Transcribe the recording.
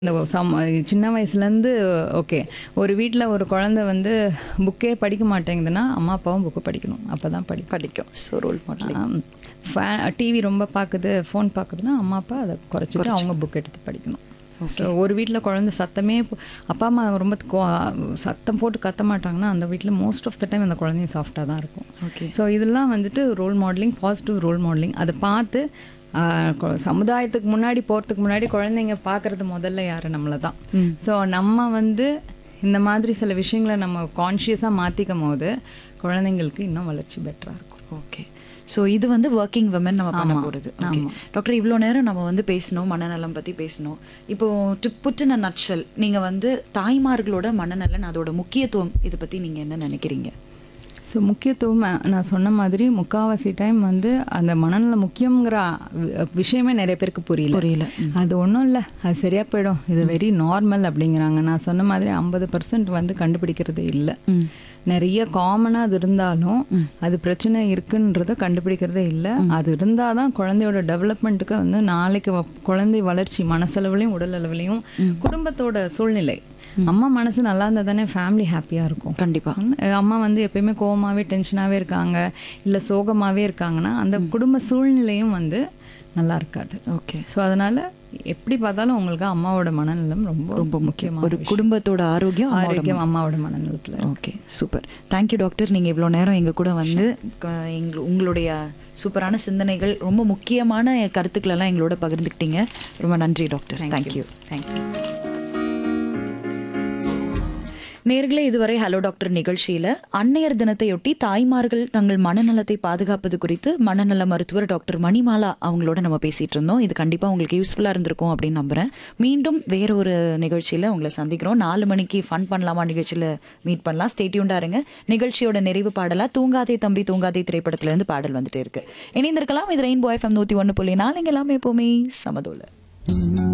இந்த சம் சின்ன வயசுலேருந்து ஓகே ஒரு வீட்டில் ஒரு குழந்தை வந்து புக்கே படிக்க மாட்டேங்குதுன்னா அம்மா அப்பாவும் புக்கு படிக்கணும் அப்போ தான் படிக்கும் படிக்கும் ஸோ ரோல் மாடலிங் டிவி ரொம்ப பார்க்குது ஃபோன் பார்க்குதுன்னா அம்மா அப்பா அதை குறைச்சிட்டு அவங்க புக் எடுத்து படிக்கணும் ஸோ ஒரு வீட்டில் குழந்தை சத்தமே போ- அப்பா அம்மா ரொம்ப கோ- சத்தம் போட்டு கத்த மாட்டாங்கன்னா அந்த வீட்டில் மோஸ்ட் ஆஃப் த டைம் அந்த குழந்தையும் சாஃப்டாக தான் இருக்கும் ஓகே ஸோ இதெல்லாம் வந்துட்டு role modelling positive role modelling அதை பார்த்து ஆஹ், கொ- சமுதாயத்துக்கு முன்னாடி போகிறதுக்கு முன்னாடி குழந்தைங்க பார்க்குறது முதல்ல யார் நம்மளை தான் ஸோ நம்ம வந்து இந்த மாதிரி சில விஷயங்களை நம்ம கான்ஷியஸாக மாற்றிக்கும் போது குழந்தைங்களுக்கு இன்னும் வளர்ச்சி பெட்டராக இருக்கும் ஓகே ஸோ இது வந்து ஒர்க்கிங் விமன் நம்ம பண்ண போகிறது ஓகே டாக்டர் இவ்வளோ நேரம் நம்ம வந்து பேசணும் மனநலம் பற்றி பேசணும் இப்போ டு புட்டின நட்சல் நீங்கள் வந்து தாய்மார்களோட மனநலன் அதோட முக்கியத்துவம் இதை பற்றி நீங்கள் என்ன நினைக்கிறீங்க ஸோ முக்கியத்துவம் அஹ், நான் சொன்ன மாதிரி முக்காவாசி டைம் வந்து அந்த மனநல முக்கியங்கிற வி- விஷயமே நிறைய பேருக்கு புரியல புரியல அது ஒன்றும் இல்லை அது சரியாக போயிடும் இது வெரி நார்மல் அப்படிங்கிறாங்க நான் சொன்ன மாதிரி ஐம்பது பர்சன்ட் வந்து கண்டுபிடிக்கிறது இல்லை ம் நிறைய காமனாக அது இருந்தாலும் அது பிரச்சனை இருக்குன்றத கண்டுபிடிக்கிறதே இல்லை அது இருந்தால் தான் குழந்தையோட டெவலப்மெண்ட்டுக்கு வந்து நாளைக்கு வ- குழந்தை வளர்ச்சி மனசளவுலையும் உடல் அளவுலையும் குடும்பத்தோட சூழ்நிலை அம்மா மனசு நல்லா இருந்தால் தானே ஃபேமிலி ஹாப்பியாக இருக்கும் கண்டிப்பாக ம், அம்மா வந்து எப்பயுமே கோவமாகவே டென்ஷனாகவே இருக்காங்க இல்லை சோகமாகவே இருக்காங்கன்னா அந்த குடும்ப சூழ்நிலையும் வந்து நல்லா இருக்காது ஓகே ஸோ அதனால எப்படி பார்த்தாலும் உங்களுக்கு அம்மாவோட மனநலம் ரொம்ப ரொம்ப முக்கியமான ஒரு குடும்பத்தோட ஆரோக்கியம் அம்மாவோட ஆரோக்கியம் அம்மாவோட மனநலத்தில் ஓகே சூப்பர் தேங்க்யூ டாக்டர் நீங்கள் இவ்வளோ நேரம் எங்கள் கூட வந்து க- எங்க உங்களுடைய சூப்பரான சிந்தனைகள் ரொம்ப முக்கியமான கருத்துக்களெல்லாம் எங்களோட பகிர்ந்துக்கிட்டீங்க ரொம்ப நன்றி டாக்டர் தேங்க்யூ தேங்க்யூ நேர்களே இதுவரை ஹலோ டாக்டர் நிகழ்ச்சியில அன்னையர் தினத்தையொட்டி தாய்மார்கள் தங்கள் மனநலத்தை பாதுகாப்பது குறித்து மனநல மருத்துவர் டாக்டர் மணிமாலா அவங்களோட நம்ம பேசிட்டு இருந்தோம் இது கண்டிப்பா உங்களுக்கு யூஸ்ஃபுல்லா இருந்திருக்கும் அப்படின்னு நம்புறேன் மீண்டும் வேற ஒரு நிகழ்ச்சியில உங்களை சந்திக்கிறோம் நாலு மணிக்கு ஃபன் பண்ணலாமா நிகழ்ச்சியில மீட் பண்ணலாம் ஸ்டேட்யூண்டா இருங்க நிகழ்ச்சியோட நிறைவு பாடலா தூங்காதே தம்பி தூங்காதே திரைப்படத்துல இருந்து பாடல் வந்துட்டே இருக்கு இணைந்திருக்கலாம் இது ரெயின்போ எஃப்எம் நூத்தி ஒன்று புள்ளி நாலு இங்க எல்லாமே எப்பவுமே சமதோல